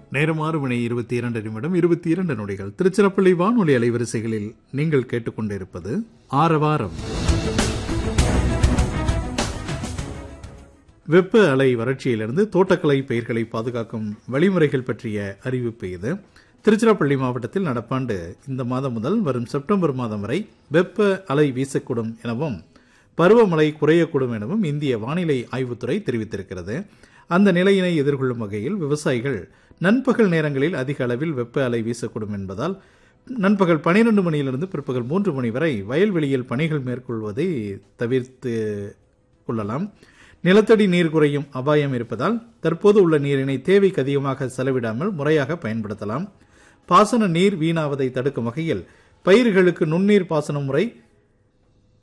நேரம் ஆறு மணி இருபத்தி இரண்டு நிமிடம் இருபத்தி இரண்டு நொடிகள் திருச்சிராப்பள்ளி வானொலி அலைவரிசைகளில் நீங்கள் கேட்டுக்கொண்டிருப்பது ஆரவாரம் வெப்ப அலை வறட்சியிலிருந்து தோட்டக்கலை பயிர்களை பாதுகாக்கும் வழிமுறைகள் பற்றிய அறிவிப்பு இது திருச்சிராப்பள்ளி மாவட்டத்தில் நடப்பாண்டு இந்த மாதம் முதல் வரும் செப்டம்பர் மாதம் வரை வெப்ப அலை வீசக்கூடும் எனவும் பருவமழை குறையக்கூடும் எனவும் இந்திய வானிலை ஆய்வுத்துறை தெரிவித்திருக்கிறது அந்த நிலையினை எதிர்கொள்ளும் வகையில் விவசாயிகள் நண்பகல் நேரங்களில் அதிக அளவில் வெப்ப அலை வீசக்கூடும் என்பதால் நண்பகல் பனிரெண்டு மணியிலிருந்து பிற்பகல் மூன்று மணி வரை வயல்வெளியில் பணிகள் மேற்கொள்வதை தவிர்த்து கொள்ளலாம் நிலத்தடி நீர் குறையும் அபாயம் இருப்பதால் தற்போது உள்ள நீரினை தேவைக்கு அதிகமாக செலவிடாமல் முறையாக பயன்படுத்தலாம் பாசன நீர் வீணாவதை தடுக்கும் வகையில் பயிர்களுக்கு நுண்ணீர் பாசன முறை